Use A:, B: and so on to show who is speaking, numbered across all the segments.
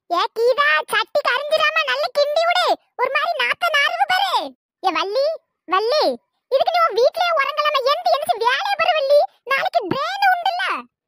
A: ஏ கீதா சட்டி கரிஞ்சிடாம நல்ல கிண்டி விடு ஒரு மாதிரி நாத்த நாறுது பாரு ஏ வள்ளி வள்ளி இதுக்கு நீ உன் வீட்லயே உறங்கலாம எந்த எனக்கு வேலைய பாரு வள்ளி நாளைக்கு ட்ரெயின் உண்டுல்ல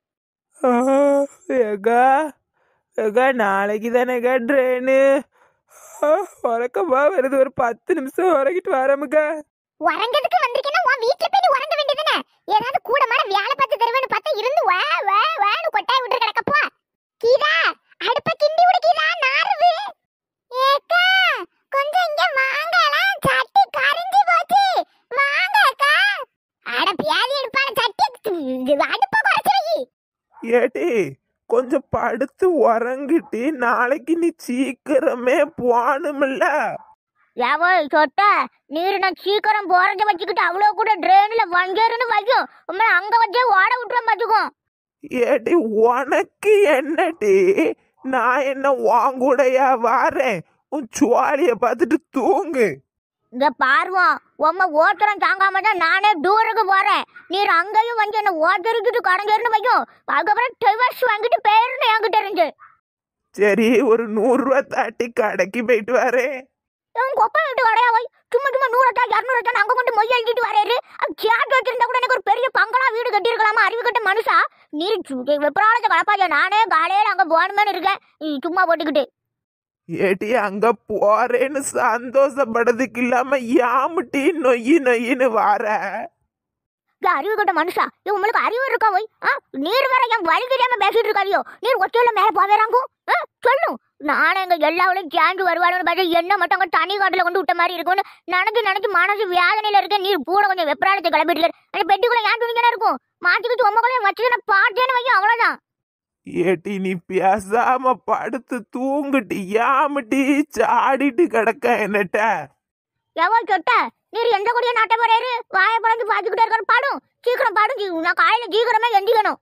B: ஏகா ஏகா நாளைக்கு தானேக்கா ட்ரெயினு உறக்கமா வருது ஒரு பத்து நிமிஷம் உறங்கிட்டு வரமுக்கா
A: உறங்கிறதுக்கு வந்திருக்கேன்னா உன் வீட்ல போய் நீ உறங்க வேண்டியதுதானே ஏதாவது கூட மாட வேலை பார்த்து தருவேன்னு பார்த்தா இருந்து வா வா வான்னு கொட்டாய் விட்டு கிடக்கப்போ கீதா அடுப்ப கிண்டி விடு கீதா நாறுது ஏக்கா கொஞ்சம் இங்க வாங்கலாம் சட்டி கரிஞ்சு போச்சு வாங்க அக்கா அட பியாதி எடுப்பான சட்டி இது அடுப்ப குறைச்சு வை
B: ஏட்டி கொஞ்சம் படுத்து உறங்கிட்டு நாளைக்கு நீ சீக்கிரமே போகணுமில்ல
A: யாவோ சொட்ட நீர் நான் சீக்கிரம் போறத வச்சுக்கிட்டு அவ்வளோ கூட ட்ரெயின்ல வங்கேருன்னு வைக்கும் உண்மை அங்க வச்சே ஓட விட்டுறோம் பாத்துக்கும்
B: ஏட்டி உனக்கு என்னடி நான் என்ன வாங்கூடையா வாரேன் உன் சுவாலிய பார்த்துட்டு தூங்கு
A: இங்க பார்வோம் உம்ம ஓட்டுறம் தாங்காம தான் நானே டூருக்கு போறேன் நீர் அங்கேயும் வந்து என்ன ஓட்டரிக்கிட்டு கடங்கேருந்து வைக்கும் அதுக்கப்புறம் டிவர்ஸ் வாங்கிட்டு பேருன்னு என்கிட்ட இருந்து
B: சரி ஒரு நூறுரூவா தாட்டி கடைக்கு போயிட்டு வரேன்
A: உன் கொப்பை விட்டு கடையா வை சும்மா சும்மா நூறட்டா இரநூறட்டா அங்க கொண்டு மொய் எழுதிட்டு வராரு அது கேட்டு வச்சிருந்தா கூட எனக்கு ஒரு பெரிய பங்களா வீடு கட்டியிருக்கலாமா அறிவு கட்ட மனுஷா நீர் வெப்பராளத்தை கலப்பாஜா நானே காலையில அங்க போகணுமேனு இருக்கேன் நீ சும்மா போட்டுக்கிட்டு
B: ஏட்டி அங்க போறேன்னு சந்தோஷப்படுறதுக்கு இல்லாம யாமுட்டி நொய்யி நொய்யின்னு வார
A: இந்த அறிவு கட்ட மனுஷா இவன் உங்களுக்கு அறிவு இருக்கா போய் ஆ நீர் வர என் வழி தெரியாம பேசிட்டு இருக்காதியோ நீர் ஒத்தையில மேல போவேறாங்கோ ஆ சொல்லும் நானும் எங்க எல்லாவளையும் சேர்ந்து வருவாளுன்னு பார்த்து என்ன மட்டும் அங்க தனி காட்டுல கொண்டு விட்ட மாதிரி இருக்கும்னு நினைச்சு நினைச்சு மனசு வேதனையில இருக்க நீர் கூட கொஞ்சம் வெப்பராளத்தை கிளப்பிட்டு இருக்காரு. அந்த பெட்டிக்குள்ள ஏன் துணிக்கணும் இருக்கும் மாத்திக்கிட்டு உமக்குள்ள வச்சு நான் பார்த்தேன்னு வையும் அவ்வளவுதான்
B: ஏட்டி நீ பேசாம படுத்து தூங்குட்டி யாமுட்டி சாடிட்டு கிடக்க என்னட்ட
A: எவ்வளோ சொட்ட நீர் எந்த கொடிய நாட்ட போறாரு வாயை பழந்து பார்த்துக்கிட்டே இருக்காரு பாடும் சீக்கிரம் பாடும் ஜீ- நான் காலையில சீக்கிரமே எந்திக்கணும்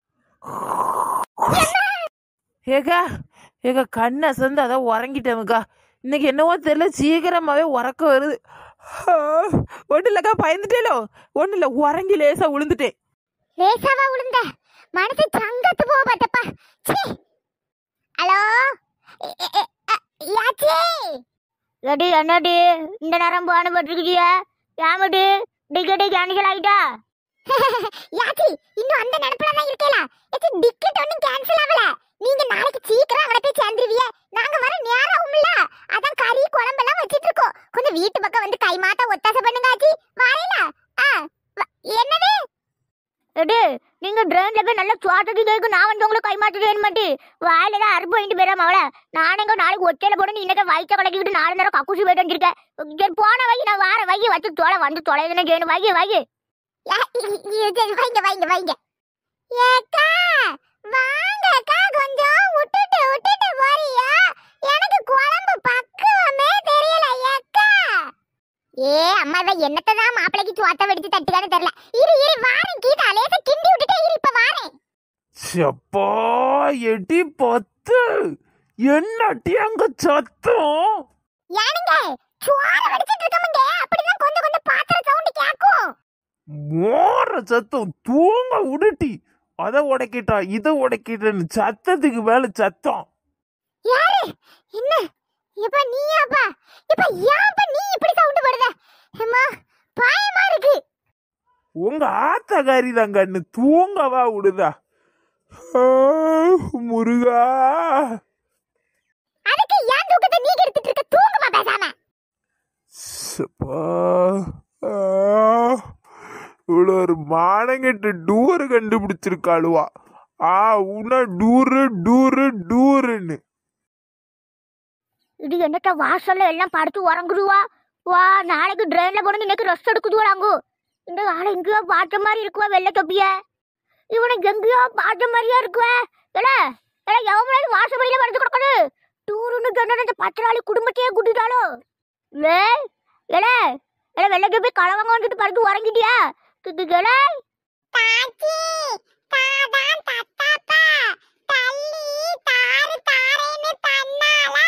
C: ஏகா ஏகா கண் அசந்து அதான் உறங்கிட்டேமுக்கா இன்னைக்கு என்னவோ தெரியல சீக்கிரமாவே உறக்க வருது ஒன்றும் இல்லைக்கா பயந்துட்டேலோ ஒன்றும் இல்லை உறங்கி லேசா விழுந்துட்டேன்
A: லேசாவா விழுந்த மனசு சங்கத்து போக பார்த்தப்பா சீ ஹலோ எ- எ- எ- அ, யாச்சி எடி என்னடி இந்த நேரம் போன போட்டிருக்கிய ஏமடி டிக்கெட்டு கேன்சல் ஆயிட்டா யாச்சி இன்னும் அந்த நினைப்புல தான் இருக்கேல ஏச்சி டிக்கெட் ஒன்னும் கேன்சல் ஆகல நீங்க நாளைக்கு சீக்கிரம் அவளை போய் சேர்ந்துருவிய நாங்க வர நேரம் ஆகும்ல அதான் கறி குழம்பெல்லாம் வச்சிட்டு இருக்கோம் கொஞ்சம் வீட்டு பக்கம் வந்து கை மாத்த ஒத்தாசை பண்ணுங்க ஆச்சி வரையில ஆ வ- என்னது எடு நீங்க ட்ரெயின்ல போய் நல்லா சுவாட்டது கேக்கு நான் வந்து உங்களுக்கு கைமாற்றி வேணும் மாட்டி வாயில தான் அறுப்பு வாங்கிட்டு போயிடாம அவள நானுங்க நாளைக்கு ஒத்தையில போட்டு நீ இன்னைக்கு வயிற்ற கலக்கிட்டு நாலு நேரம் கக்கூசி போயிட்டு வந்திருக்கேன் சரி, போன வை நான் வார வை வச்சு தொலை வந்து தொலைதுன்னு செய்யணும் வை வை சரி வைங்க வைங்க வைங்க ஏக்கா வாங்கக்கா கொஞ்சம் விட்டுட்டு விட்டுட்டு போறியா எனக்கு குழம்பு பக்குவமே தெரியல ஏக்கா ஏ அம்மா இவ என்னத்தை தான் மாப்பிளைக்கு சுவாத்த வெடிச்சு தட்டுக்கான்னு தெரியல இரு இரு வாரேன் கீதா லேசா கிண்டி விட்டுட்டே இரு இப்ப வாரேன்
B: செப்பா எட்டி பத்து என்னட்டி அங்க சத்தம்
A: ஏனுங்க சுவார வெடிச்சிட்டு இருக்கமுங்க அப்படிதான் கொஞ்சம் கொஞ்சம் பாத்திர சவுண்ட் கேக்கும்
B: மோற சத்தம் தூங்க உடுட்டி அதை உடைக்கிட்டா இதை உடைக்கிட்டேன்னு சத்தத்துக்கு மேல சத்தம்
A: யாரு என்ன இப்ப நீயாப்பா இப்ப ஏன்ப்பா நீ இப்படி சவுண்ட் போடுத அம்மா பயமா இருக்கு
B: உங்க ஆத்தகாரி தான் கண்ணு தூங்கவா விடுதா ஆ, முருகா
A: அதுக்கு ஏன் தூக்கத்தை நீ எடுத்துட்டு இருக்க தூங்குமா பேசாம
B: சப்பா ஆ, இவ்வளோ ஒரு மானங்கெட்டு டூரு கண்டுபிடிச்சிருக்காளுவா ஆ உன்ன டூரு டூரு டூருன்னு
A: இது என்னட்ட வாசல்ல எல்லாம் படுத்து உறங்குடுவா வா நாளைக்கு ட்ரெயின்ல போன இன்னைக்கு ரெஸ்ட் எடுக்குதுவாங்க இந்த ஆளை எங்கேயோ பார்த்த மாதிரி இருக்குவா வெள்ளை தொப்பிய இவனுக்கு எங்கேயோ பார்த்த மாதிரியா இருக்குவ எல எல எவனாலும் வாசப்படியில படுத்து கிடக்குது டூருன்னு சொன்ன இந்த பத்திராளி குடும்பத்தையே கூட்டிட்டாலோ லே எல எல வெள்ளை தொப்பி களவங்க வந்துட்டு படுத்து உறங்கிட்டியா எல தாச்சி தாதான் தத்தாப்பா தள்ளி தாரு தாரேன்னு தன்னாலா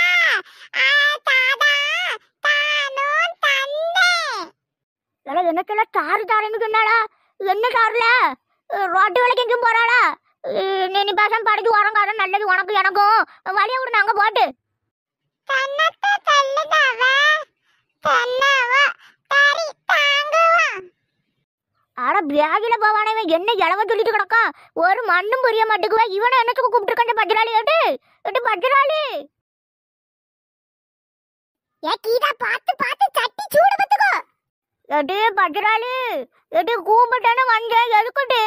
A: என்னத்துல தாரு தாரேன்னு சொன்னாளா என்ன தாருல ரோட்டு வேலைக்கு எங்கேயும் போறாளா நீ நீ பேசாம படிச்சு உறங்காத நல்லது உனக்கு எனக்கும் வழிய விடு நாங்க போட்டு கண்ணத்தை தள்ளுதாவ தன்னவா தரி தாங்குவா அட பியாகில போவானே இவன் என்ன இளவ சொல்லிட்டு கிடக்கான் ஒரு மண்ணும் புரிய மாட்டேங்குவா இவனை என்னத்துக்கு கூப்பிட்டுருக்கான் பஜ்ராளி ஏட்டு ஏட்டு பஜ்ராளி ஏ கீதா பார்த்து பார்த்து சட்டி சூடு பத்துக்கோ ஏட்டு பஜ்ராளி ஏட்டு கூப்பிட்டானே வந்த எதுக்குட்டு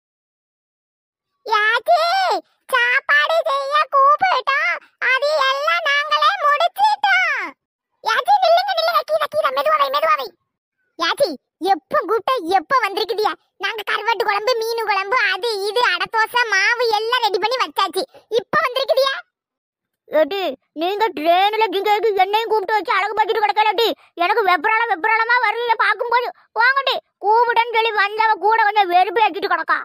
A: யாச்சி சாப்பாடு செய்ய கூப்பிட்டோம் அது எல்லாம் நாங்களே முடிச்சிட்டோம் யாச்சி நில்லுங்க நில்லுங்க கீதா கீதா மெதுவாவை மெதுவாவை யாச்சி எப்ப கூப்பிட்டா எப்ப வந்திருக்குதியா நாங்க கருவாட்டு குழம்பு மீன் குழம்பு அது இது அடை தோசை மாவு எல்லாம் ரெடி பண்ணி வச்சாச்சு இப்ப வந்திருக்குதியா ஏடி நீங்க ட்ரெயின்ல கிங்க என்னையும் கூப்பிட்டு வச்சு அழகு பார்த்துட்டு கிடக்கலாட்டி எனக்கு வெப்பராளம் வெப்பராளமா வருவீங்க பார்க்கும்போது வாங்கடி கூப்பிட்டேன்னு சொல்லி வந்தவ கூட கொஞ்சம் வெறுப்பு ஏற்றிட்டு கிடக்கா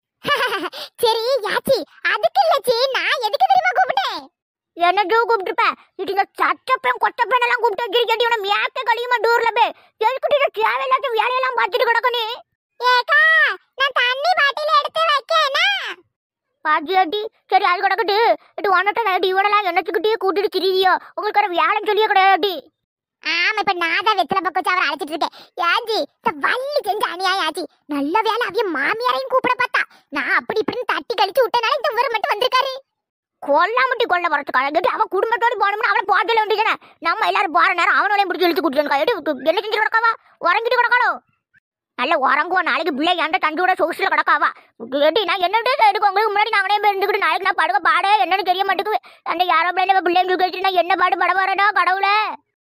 A: சரி யாச்சி அதுக்கு இல்லச்சி நான் எதுக்கு தெரியுமா கூப்பிட்டேன் என்ன டூ கூப்பிட்டுருப்ப இதுங்க சட்டப்பேன் கொட்டப்பேன் எல்லாம் கூப்பிட்டு வைக்கிறீங்க இவனை மியாக்க கழியுமா டூர்ல போய் எதுக்கிட்டு இந்த தேவையில்லாத வேலையெல்லாம் பார்த்துட்டு கிடக்க நீ ஏக்கா நான் தண்ணி பாட்டில் எடுத்து வைக்கேனா பாஜியாட்டி சரி அது கிடக்கட்டு இது ஒன்னட்ட நைட்டு இவனெல்லாம் என்னச்சுக்கிட்டே கூட்டிட்டு திரிவியோ உங்களுக்கு ஒரு வேலைன்னு சொல்லியே கிடையாது ஆமா இப்ப நான் தான் வெத்தலை பக்கம் வச்சு அவரை அழைச்சிட்டு இருக்கேன் ஏஞ்சி இந்த வள்ளி செஞ்ச அநியாயம் ஆச்சு நல்ல வேலை அவிய மாமியாரையும் கூப்பிட பார்த்தா நான் அப்படி இப்படின்னு தட்டி கழிச்சு விட்டனால இந்த இவர் மட்டும் வந்திருக்காரு கொல்லாமட்டி கொல்ல வரத்துக்கு அழகு அவன் குடும்பத்தோடு போனோம்னா அவனை பார்த்துல வேண்டியதானே நம்ம எல்லாரும் போற நேரம் அவனோடையும் பிடிச்சி இழுத்து கூட்டிட்டு என்ன செஞ்சு கிடக்காவா உறங்கிட்டு கிடக்காளோ நல்ல உறங்குவா நாளைக்கு பிள்ளை என்கிட்ட தஞ்சோட சொகுசுல கிடக்காவா கேட்டி நான் என்னட்டு எடுக்க உங்களுக்கு முன்னாடி நாங்களே இருந்துக்கிட்டு நாளைக்கு நான் படுக்க பாட என்னன்னு தெரிய மாட்டேங்குது அந்த யாரோ பிள்ளைங்க பிள்ளைங்க கேட்டு நான் என்ன பாடு பட வரடா கடவுளே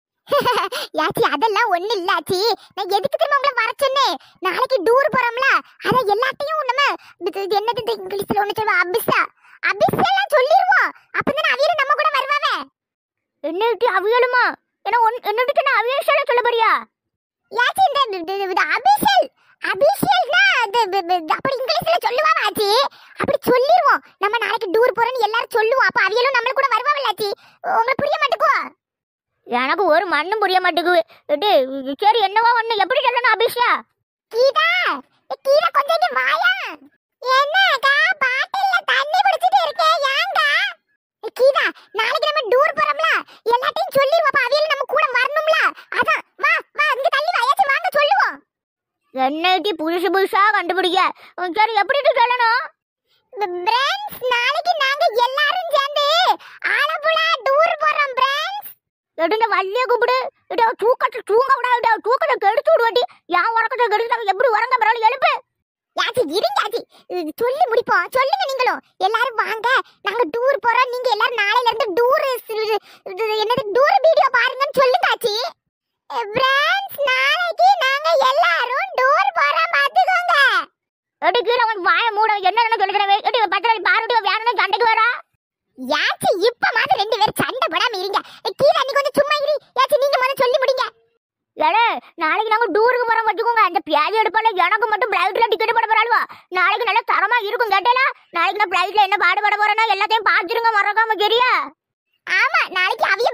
A: யாச்சி அதெல்லாம் ஒண்ணு இல்ல ஆச்சி நான் எதுக்கு திரும்ப உங்களை வர சொன்னேன் நாளைக்கு டூர் போறோம்ல அத எல்லாத்தையும் நம்ம இது- இது என்னது இது இங்கிலீஷ்ல ஒண்ணு சொல்லுவா அபிஸா அபிஸா எல்லாம் சொல்லிருவோம் அப்பதான் அவியலும் நம்ம கூட வருவாவே என்னட்டு அவியலுமா ஏன்னா என்னட்டு நான் அவியல் சொல்ல போறியா யாச்சி இந்த இது- இது- இது அபிஷியல் அபிஷியல்னா அது இது- இது- அப்படி இங்கிலீஷ்ல சொல்லுவாங்க ஆச்சி அப்படி சொல்லிருவோம் நம்ம நாளைக்கு டூர் போறோம்னு எல்லாரும் சொல்லுவோம் அப்ப அவியலும் நம்ம கூட வருவாங்கல்ல ஆச்சி உங்களுக்கு புரிய மாட்டேங்குவா எனக்கு ஒரு மண்ணும் புரிய மாட்டேங்குது சரி என்னவா ஒண்ணு எப்படி சொல்லணும் அபிஷா கீதா கீதா கொஞ்சம் இங்க வாயா என்னக்கா பாட்டில்ல தண்ணி குடிச்சிட்டு இருக்கே ஏங்கா கீதா நாளைக்கு நம்ம டூர் போறோம்ல எல்லாத்தையும் சொல்லிடுவோம் அப்ப அவியல் நம்ம கூட வரணும்ல அதான் வா வா இங்க தள்ளி வாயாச்சும் வாங்க சொல்லுவோம் என்னைக்கு புதுசு புதுசா கண்டுபிடிக்க உம், சரி எப்படி சொல்லணும் பிரான்ஸ் நாளைக்கு நாங்க எல்லாரும் சேர்ந்து ஆலப்புழா டூர் போறோம் பிரான்ஸ் எடுங்க வள்ளிய கூப்பிடு இட தூக்கத்தை தூங்க விடாது தூக்கத்தை கெடுத்து விடுவாட்டி என் உறக்கத்தை கெடுத்தாங்க எப்படி உறங்க பரவாயில்ல எழுப்பு யாச்சி இருங்க யாச்சி இது சொல்லி முடிப்போம் சொல்லுங்க நீங்களும் எல்லாரும் வாங்க நாங்க டூர் போறோம் நீங்க எல்லாரும் நாளையில இருந்து டூர் என்னது டூர் வீடியோ பாருங்கன்னு சொல்லுங்க ஆச்சி பிரான்ஸ் நாளைக்கு நாங்க எல்லாரும் டூர் போறோம் பாத்துக்கோங்க எடி கீழே உனக்கு வாய மூட என்ன என்ன சொல்லுறவே எடி பத்திரடி பாருடி வேணும்னு சண்டைக்கு வரா யாச்சி இப்ப மாதிரி ரெண்டு பேரும் சண்டை போடாம இருங்க கீழே நீ கொஞ்சம் சும்மா இரு யாச்சி நீங்க முதல்ல சொல்லி முடிங்க ஏடே நாளைக்கு நாங்க டூருக்கு போறோம் வச்சுக்கோங்க அந்த பியாதி எடுப்பால எனக்கு மட்டும் பிளைட்ல டிக்கெட் போட போறாளுவா நாளைக்கு நல்ல தரமா இருக்கும் கேட்டேல நாளைக்கு நான் பிளைட்ல என்ன பாடுபட போறேன்னா எல்லாத்தையும் பாத்துருங்க மறக்காம சரியா ஆமா நாளைக்கு அவிய